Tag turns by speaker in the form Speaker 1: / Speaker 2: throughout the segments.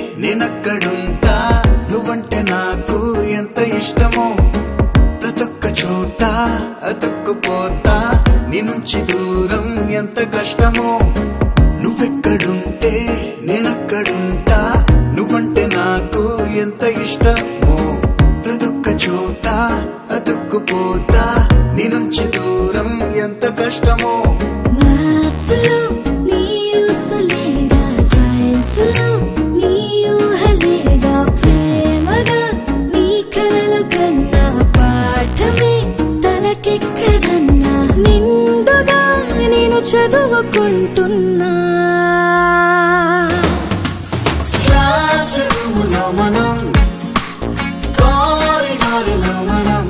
Speaker 1: నేనక్కడుంటా నువ్వంటే నాకు ఎంత ఇష్టమో ప్రతొక్క చోట అతుక్కుపోతా నీ నుంచి దూరం ఎంత కష్టమో నువ్వెక్కడుంటే నేనక్కడుంటా నువ్వంటే నాకు ఎంత ఇష్టమో ప్రతొక్క చోట అతుక్కుపోతా నీ నుంచి దూరం ఎంత కష్టమో
Speaker 2: మ్యాథ్స్ లో నీ యూసలేదా సైన్స్ లో నీ ఊహలేదా ప్రేమగా నీ కలలు కన్నా పాఠమే తలకెక్కదన్నా నిండుగా నేను చదువుకుంటున్నా
Speaker 1: క్లాస్ రూములో మనం కారిడారులో మనం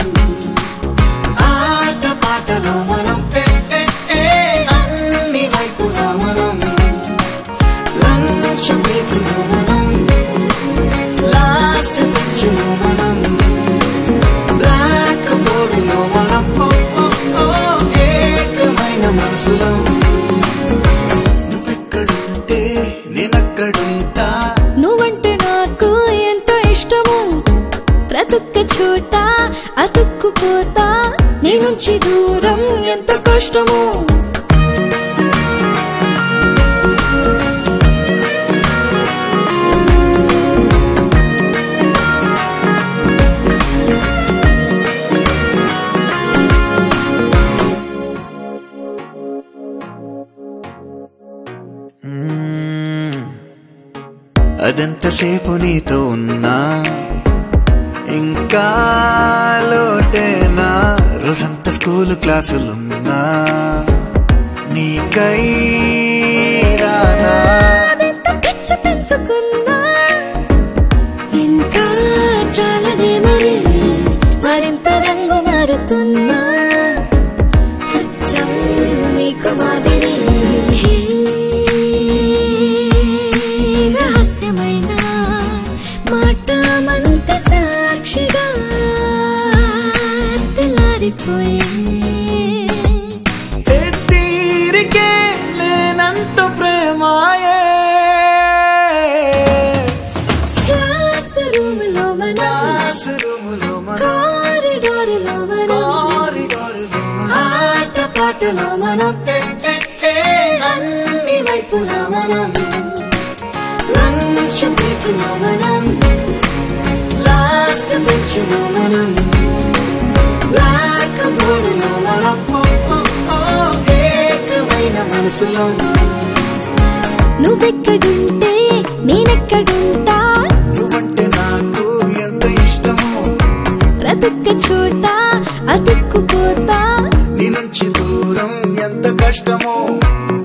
Speaker 1: ఆట పాటలో మనం ఏ, ఏ, ఏ, అన్ని వైపులా మనం లంచ్ బ్రేకులో మనం లాస్ట్ బెంచ్లో మనం బ్లాక్ బోర్డులో మనం ఓ, ఓ, ఓ, ఏకమైన మనసులో నువ్వెక్కడుంటే నేనక్కడుంటా
Speaker 2: నువ్వంటే నాకు ఎంత ఇష్టము ప్రతొక్క చోట అతుక్కుపోతా నీ నుంచి దూరం ఎంత కష్టము
Speaker 1: మ్మ్. అదెంతసేపు నీతో ఉన్నా ఇంకా లోటేనా రోజంతా స్కూల్ క్లాసులున్నా నీకై రానా
Speaker 2: అదెంత పిచ్చి పెంచుకున్నా ఇంకా చాలదే మరి మరింత రంగు మారుతున్నా అచ్చం నీకు మాదిరి రహస్యమైన మాట మంత సాక్షిగా తెల్లారిపోయే
Speaker 1: ఏ తీరికే లేనంత ప్రేమాయే
Speaker 2: క్లాస్ రూమ్ లో మన
Speaker 1: క్లాస్ రూములో మన
Speaker 2: కారిడారులో మన
Speaker 1: కారిడారులో మన
Speaker 2: ఆట పాటలో మనం
Speaker 1: ఏ, ఏ, ఏ, అన్ని వైపులా మనం లంచ్ బ్రేకులో మనం లాస్ట్ బెంచ్లో మనం బ్లాక్ బోర్డులో మనం ఓ, ఓ, ఓ, ఏకమైన మనసులో
Speaker 2: నువ్వెక్కడుంటే నేనెక్కడుంటా
Speaker 1: నువ్వంటే నాకు ఎంత ఇష్టమో
Speaker 2: ప్రతొక్క చోట అతుక్కుపోతా
Speaker 1: నీ నుంచి దూరం ఎంత కష్టమో